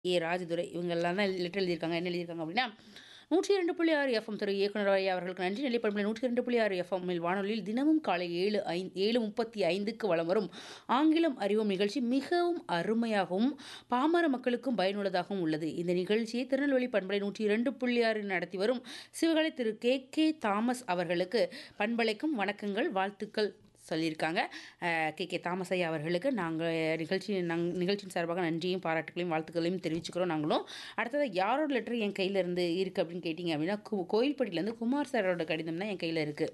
ஏ ராஜதுரை இவங்கெல்லாம் தான் லெட்டர் எழுதியிருக்காங்க என்ன எழுதியிருக்காங்க அப்படின்னா நூற்றி இரண்டு புள்ளி ஆறு எஃப்எம் திரு இயக்குனர் ஐயா அவர்களுக்கு நன்றி நெல்லிப்பண்பில் நூற்றி இரண்டு புள்ளி ஆறு எஃப்எம்மில் வானொலியில் தினமும் காலை ஏழு ஐந்து ஏழு முப்பத்தி ஐந்துக்கு வலம் வரும் ஆங்கிலம் அறிவோம் நிகழ்ச்சி மிகவும் அருமையாகவும் பாமர மக்களுக்கும் பயனுள்ளதாகவும் உள்ளது இந்த நிகழ்ச்சியை திருநெல்வேலி பண்பலை நூற்றி இரண்டு புள்ளி ஆறு நடத்தி வரும் சிவகலை திரு கே கே தாமஸ் அவர்களுக்கு பண்பலைக்கும் வணக்கங்கள் வாழ்த்துக்கள் சொல்லியிருக்காங்க கே கே தாமஸ் ஐயா அவர்களுக்கு நாங்கள் நிகழ்ச்சி நங் நிகழ்ச்சியின் சார்பாக நன்றியும் பாராட்டுகளையும் வாழ்த்துக்களையும் தெரிவிச்சுக்கிறோம் நாங்களும் அடுத்தது யாரோட லெட்டர் என் கையில் இருந்து இருக்குது அப்படின்னு கேட்டிங்க அப்படின்னா கு கோயில்பட்டியிலேருந்து குமார் சாரோட கடிதம் தான் என் கையில் இருக்குது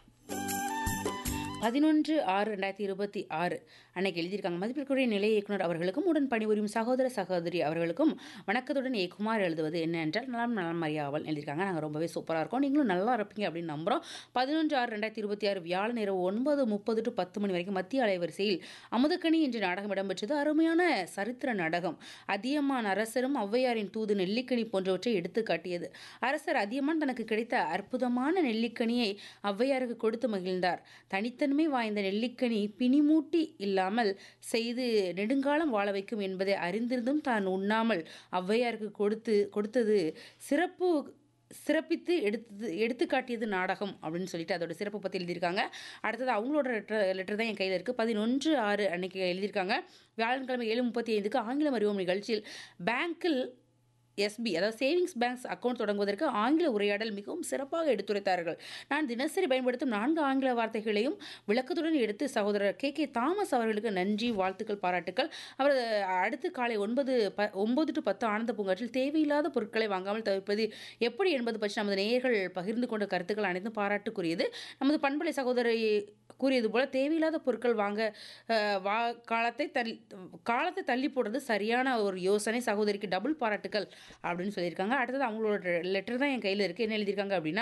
பதினொன்று ஆறு ரெண்டாயிரத்தி இருபத்தி ஆறு அன்னைக்கு எழுதியிருக்காங்க மதிப்பிற்குரிய நிலைய இயக்குனர் அவர்களுக்கும் உடன் பணிபுரியும் சகோதர சகோதரி அவர்களுக்கும் வணக்கத்துடன் ஏ குமார் எழுதுவது என்ன என்றால் நலம் நலம் அறியாவல் எழுதியிருக்காங்க நாங்கள் ரொம்பவே சூப்பராக இருக்கோம் நீங்களும் நல்லா இருப்பீங்க அப்படின்னு நம்புகிறோம் பதினொன்று ஆறு ரெண்டாயிரத்தி இருபத்தி ஆறு வியாழன் இரவு ஒன்பது முப்பது டு பத்து மணி வரைக்கும் மத்திய அலைவரிசையில் அமுதக்கணி என்ற நாடகம் இடம்பெற்றது அருமையான சரித்திர நாடகம் அதியமான் அரசரும் ஔவையாரின் தூது நெல்லிக்கனி போன்றவற்றை எடுத்து காட்டியது அரசர் அதியமான் தனக்கு கிடைத்த அற்புதமான நெல்லிக்கனியை ஔவையாருக்கு கொடுத்து மகிழ்ந்தார் தனித்த தன்மை வாய்ந்த நெல்லிக்கனி பிணிமூட்டி இல்லாமல் செய்து நெடுங்காலம் வாழ வைக்கும் என்பதை அறிந்திருந்தும் தான் உண்ணாமல் ஔவையாருக்கு கொடுத்து கொடுத்தது சிறப்பு சிறப்பித்து எடுத்து எடுத்து காட்டியது நாடகம் அப்படின்னு சொல்லிட்டு அதோட சிறப்பு பற்றி எழுதியிருக்காங்க அடுத்தது அவங்களோட லெட்டர் லெட்டர் தான் என் கையில் இருக்குது பதினொன்று ஆறு அன்னைக்கு எழுதியிருக்காங்க வியாழன்கிழமை ஏழு முப்பத்தி ஐந்துக்கு ஆங்கிலம் அறிவோம் நிகழ்ச்சியில் பேங்கில் எஸ்பி அதாவது சேவிங்ஸ் பேங்க்ஸ் அக்கௌண்ட் தொடங்குவதற்கு ஆங்கில உரையாடல் மிகவும் சிறப்பாக எடுத்துரைத்தார்கள் நான் தினசரி பயன்படுத்தும் நான்கு ஆங்கில வார்த்தைகளையும் விளக்கத்துடன் எடுத்து சகோதரர் கே கே தாமஸ் அவர்களுக்கு நன்றி வாழ்த்துக்கள் பாராட்டுக்கள் அவர் அடுத்து காலை ஒன்பது ப ஒன்பது டு பத்து ஆனந்த பூங்காற்றில் தேவையில்லாத பொருட்களை வாங்காமல் தவிர்ப்பது எப்படி என்பது பற்றி நமது நேயர்கள் பகிர்ந்து கொண்ட கருத்துக்கள் அனைத்தும் பாராட்டுக்குரியது நமது பண்பலை சகோதரி கூறியது போல தேவையில்லாத பொருட்கள் வாங்க வா காலத்தை தள்ளி காலத்தை தள்ளி போடுறது சரியான ஒரு யோசனை சகோதரிக்கு டபுள் பாராட்டுக்கள் அப்படின்னு சொல்லியிருக்காங்க அடுத்தது அவங்களோட லெட்டர் தான் என் கையில் இருக்குது என்ன எழுதியிருக்காங்க அப்படின்னா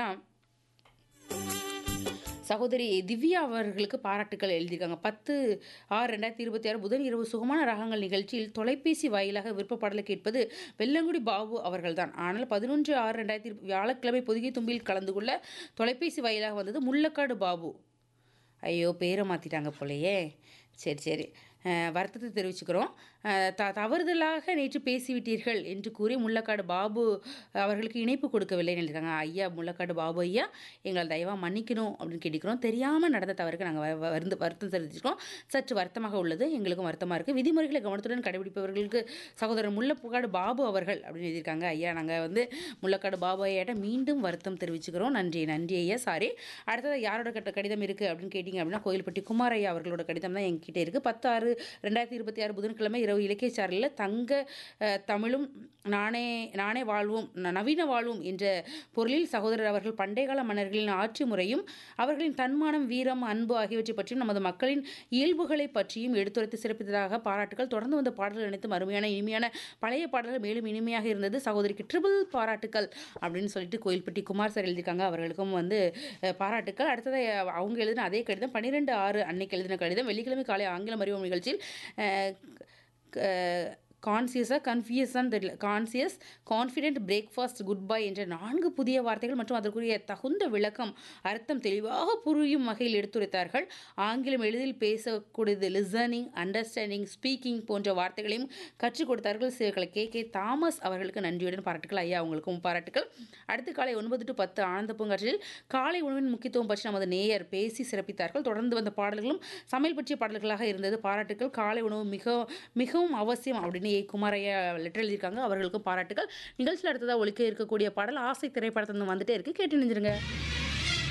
சகோதரி திவ்யா அவர்களுக்கு பாராட்டுக்கள் எழுதியிருக்காங்க பத்து ஆறு ரெண்டாயிரத்தி இருபத்தி ஆறு புதன் இரவு சுகமான ராகங்கள் நிகழ்ச்சியில் தொலைபேசி வாயிலாக விருப்ப பாடலை கேட்பது வெள்ளங்குடி பாபு அவர்கள்தான் ஆனால் பதினொன்று ஆறு ரெண்டாயிரத்தி வியாழக்கிழமை பொதுகை தும்பியில் கலந்து கொள்ள தொலைபேசி வாயிலாக வந்தது முள்ளக்காடு பாபு ஐயோ பேரை மாற்றிட்டாங்க போலையே சரி சரி வருத்தத்தை தெரிவிச்சுக்கிறோம் த தவறுதலாக நேற்று பேசிவிட்டீர்கள் என்று கூறி முள்ளக்காடு பாபு அவர்களுக்கு இணைப்பு கொடுக்கவில்லைன்னு எழுதியிருக்காங்க ஐயா முள்ளக்காடு பாபு ஐயா எங்களை தயவாக மன்னிக்கணும் அப்படின்னு கேட்டுக்கிறோம் தெரியாமல் நடந்த தவறுக்கு நாங்கள் வருந்து வருத்தம் தெரிவிச்சிருக்கோம் சற்று வருத்தமாக உள்ளது எங்களுக்கும் வருத்தமாக இருக்குது விதிமுறைகளை கவனத்துடன் கடைபிடிப்பவர்களுக்கு சகோதரர் முள்ளக்காடு பாபு அவர்கள் அப்படின்னு எழுதியிருக்காங்க ஐயா நாங்கள் வந்து முள்ளக்காடு பாபு ஐயாட்ட மீண்டும் வருத்தம் தெரிவிச்சுக்கிறோம் நன்றி நன்றி ஐயா சாரி அடுத்தது யாரோட கட்ட கடிதம் இருக்குது அப்படின்னு கேட்டிங்க அப்படின்னா கோயில்பட்டி குமார் ஐயா அவர்களோட கடிதம் தான் எங்கிட்ட இருக்குது பத்தாறு ரெண்டாயிரத்தி இருபத்தி ஆறு புதன்கிழமை இரவு இலக்கிய சாரலில் தங்க தமிழும் நானே நானே வாழ்வோம் நவீன வாழ்வும் என்ற பொருளில் சகோதரர் அவர்கள் பண்டைக்கால மன்னர்களின் ஆட்சி முறையும் அவர்களின் தன்மானம் வீரம் அன்பு ஆகியவற்றை பற்றியும் நமது மக்களின் இயல்புகளை பற்றியும் எடுத்துரைத்து சிறப்பித்ததாக பாராட்டுகள் தொடர்ந்து வந்த பாடல்கள் அனைத்தும் அருமையான இனிமையான பழைய பாடல்கள் மேலும் இனிமையாக இருந்தது சகோதரிக்கு ட்ரிபிள் பாராட்டுக்கள் அப்படின்னு சொல்லிட்டு கோயில்பட்டி குமார் சார் எழுதியிருக்காங்க அவர்களுக்கும் வந்து பாராட்டுக்கள் அடுத்ததை அவங்க எழுதின அதே கடிதம் பன்னிரெண்டு ஆறு அன்னைக்கு எழுதின கடிதம் வெள்ளிக்கிழமை காலை ஆங்கிலம் அறிவோம் நிகழ்ச்சியில் கான்சியஸாக கன்ஃபியூஸான்னு தெரியல conscious confident breakfast goodbye என்ற நான்கு புதிய வார்த்தைகள் மற்றும் அதற்குரிய தகுந்த விளக்கம் அர்த்தம் தெளிவாக புரியும் வகையில் எடுத்துரைத்தார்கள் ஆங்கிலம் எளிதில் பேசக்கூடியது லிசனிங் அண்டர்ஸ்டாண்டிங் ஸ்பீக்கிங் போன்ற வார்த்தைகளையும் கற்றுக் கொடுத்தார்கள் சிவர்களை கே கே தாமஸ் அவர்களுக்கு நன்றியுடன் பாராட்டுகள் ஐயா அவங்களுக்கும் பாராட்டுகள் அடுத்து காலை ஒன்பது டு பத்து ஆனந்த பூங்காற்றில் காலை உணவின் முக்கியத்துவம் பற்றி நமது நேயர் பேசி சிறப்பித்தார்கள் தொடர்ந்து வந்த பாடல்களும் சமையல் பற்றிய பாடல்களாக இருந்தது பாராட்டுகள் காலை உணவு மிக மிகவும் அவசியம் அப்படின்னு ஏ குமாரையா லெட்டர் எழுதியிருக்காங்க அவர்களுக்கும் பாராட்டுகள் நிகழ்ச்சியில் அடுத்ததாக ஒழிக்க இருக்கக்கூடிய பாடல் ஆசை திரைப்படத்தில் வந்துட்டே இருக்கு கேட்டு நினைஞ்சிருங்க